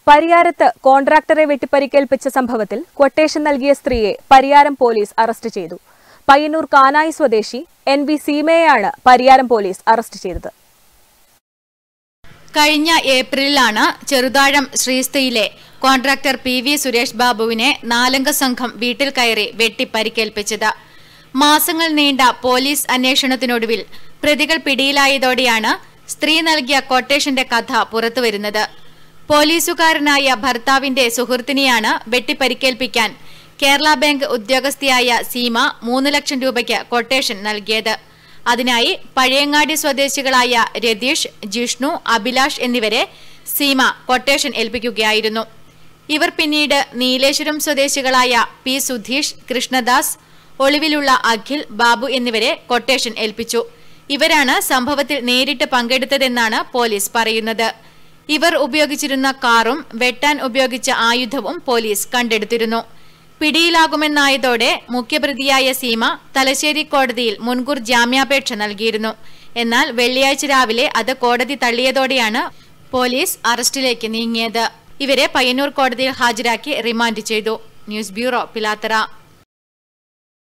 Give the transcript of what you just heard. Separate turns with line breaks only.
പരിയാരത്ത് കോൺട്രാക്ടറെ വെട്ടിപ്പരിക്കേൽപ്പിച്ച സംഭവത്തിൽ ക്വട്ടേഷൻ നൽകിയ സ്ത്രീയെ പരിയാരം പോലീസ് അറസ്റ്റ് ചെയ്തു പയ്യന്നൂർ കാനായി സ്വദേശി എൻ വി സീമയെയാണ് പരിയാരം പോലീസ് അറസ്റ്റ് ചെയ്തത്
കഴിഞ്ഞ ഏപ്രിലിലാണ് ചെറുതാഴം ശ്രീസ്തയിലെ കോൺട്രാക്ടർ പി വി സുരേഷ് ബാബുവിനെ നാലംഗ സംഘം വീട്ടിൽ കയറി വെട്ടിപ്പരിക്കേൽപ്പിച്ചത് മാസങ്ങൾ നീണ്ട പോലീസ് അന്വേഷണത്തിനൊടുവിൽ പ്രതികൾ പിടിയിലായതോടെയാണ് സ്ത്രീ നൽകിയ കൊട്ടേഷന്റെ കഥ പുറത്തുവരുന്നത് പോലീസുകാരനായ ഭർത്താവിന്റെ സുഹൃത്തിനെയാണ് വെട്ടിപ്പരിക്കേൽപ്പിക്കാൻ കേരള ബാങ്ക് ഉദ്യോഗസ്ഥയായ സീമ മൂന്ന് ലക്ഷം രൂപയ്ക്ക് കൊട്ടേഷൻ നൽകിയത് അതിനായി പഴയങ്ങാടി സ്വദേശികളായ രതീഷ് ജിഷ്ണു അഭിലാഷ് എന്നിവരെ സീമ കൊട്ടേഷൻ ഏൽപ്പിക്കുകയായിരുന്നു ഇവർ പിന്നീട് നീലേശ്വരം സ്വദേശികളായ പി സുധീഷ് കൃഷ്ണദാസ് ഒളിവിലുള്ള അഖിൽ ബാബു എന്നിവരെ കൊട്ടേഷൻ ഏൽപ്പിച്ചു ഇവരാണ് സംഭവത്തിൽ നേരിട്ട് പങ്കെടുത്തതെന്നാണ് പോലീസ് പറയുന്നത് ഇവർ ഉപയോഗിച്ചിരുന്ന കാറും വെട്ടാൻ ഉപയോഗിച്ച ആയുധവും പോലീസ് കണ്ടെടുത്തിരുന്നു പിടിയിലാകുമെന്നായതോടെ മുഖ്യപ്രതിയായ സീമ തലശ്ശേരി കോടതിയിൽ മുൻകൂർ ജാമ്യാപേക്ഷ നൽകിയിരുന്നു എന്നാൽ വെള്ളിയാഴ്ച രാവിലെ അത് കോടതി തള്ളിയതോടെയാണ് പോലീസ് അറസ്റ്റിലേക്ക് നീങ്ങിയത് ഇവരെ പയ്യന്നൂർ കോടതിയിൽ ഹാജരാക്കി റിമാൻഡ് ചെയ്തു ന്യൂസ് ബ്യൂറോ പിലാത്തറ